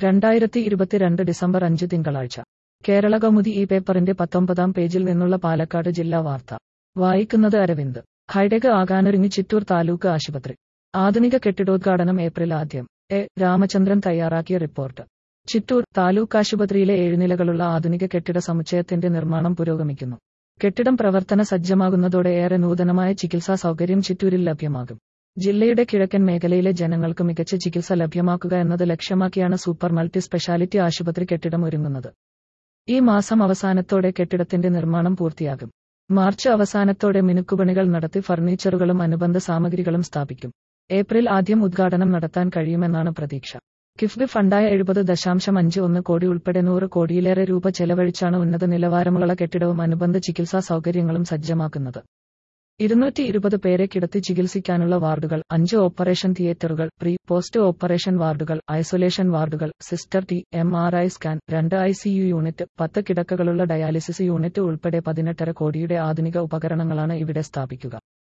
രണ്ടായിരത്തി ഇരുപത്തിരണ്ട് ഡിസംബർ അഞ്ച് തിങ്കളാഴ്ച കേരള കൗമുദി ഈ പേപ്പറിന്റെ പത്തൊമ്പതാം പേജിൽ നിന്നുള്ള പാലക്കാട് ജില്ലാ വാർത്ത വായിക്കുന്നത് അരവിന്ദ് ഹൈടെക് ആകാനൊരുങ്ങി ചിറ്റൂർ താലൂക്ക് ആശുപത്രി ആധുനിക കെട്ടിടോദ്ഘാടനം ഏപ്രിൽ ആദ്യം എ രാമചന്ദ്രൻ തയ്യാറാക്കിയ റിപ്പോർട്ട് ചിറ്റൂർ താലൂക്ക് ആശുപത്രിയിലെ ഏഴുനിലകളുള്ള ആധുനിക കെട്ടിട സമുച്ചയത്തിന്റെ നിർമ്മാണം പുരോഗമിക്കുന്നു കെട്ടിടം പ്രവർത്തന സജ്ജമാകുന്നതോടെ ഏറെ നൂതനമായ ചികിത്സാ സൗകര്യം ചിറ്റൂരിൽ ലഭ്യമാകും ജില്ലയുടെ കിഴക്കൻ മേഖലയിലെ ജനങ്ങൾക്ക് മികച്ച ചികിത്സ ലഭ്യമാക്കുക എന്നത് ലക്ഷ്യമാക്കിയാണ് സൂപ്പർ മൾട്ടി സ്പെഷ്യാലിറ്റി ആശുപത്രി കെട്ടിടം ഒരുങ്ങുന്നത് ഈ മാസം അവസാനത്തോടെ കെട്ടിടത്തിന്റെ നിർമ്മാണം പൂർത്തിയാകും മാർച്ച് അവസാനത്തോടെ മിനുക്കുപണികൾ നടത്തി ഫർണിച്ചറുകളും അനുബന്ധ സാമഗ്രികളും സ്ഥാപിക്കും ഏപ്രിൽ ആദ്യം ഉദ്ഘാടനം നടത്താൻ കഴിയുമെന്നാണ് പ്രതീക്ഷ കിഫ്ബി ഫണ്ടായ എഴുപത് ദശാംശം അഞ്ച് ഒന്ന് കോടി ഉൾപ്പെടെ നൂറ് കോടിയിലേറെ രൂപ ചെലവഴിച്ചാണ് ഉന്നത നിലവാരമുള്ള കെട്ടിടവും അനുബന്ധ ചികിത്സാ സൗകര്യങ്ങളും സജ്ജമാക്കുന്നത് ഇരുന്നൂറ്റി ഇരുപത് പേരെ കിടത്തി ചികിത്സിക്കാനുള്ള വാർഡുകൾ അഞ്ച് ഓപ്പറേഷൻ തിയേറ്ററുകൾ പ്രീ പോസ്റ്റ് ഓപ്പറേഷൻ വാർഡുകൾ ഐസൊലേഷൻ വാർഡുകൾ sister T M R I scan രണ്ട് ഐ സി യു യൂണിറ്റ് പത്ത് കിടക്കകളുള്ള ഡയാലിസിസ് യൂണിറ്റ് ഉൾപ്പെടെ പതിനെട്ടര കോടിയുടെ ആധുനിക ഉപകരണങ്ങളാണ് ഇവിടെ സ്ഥാപിക്കുക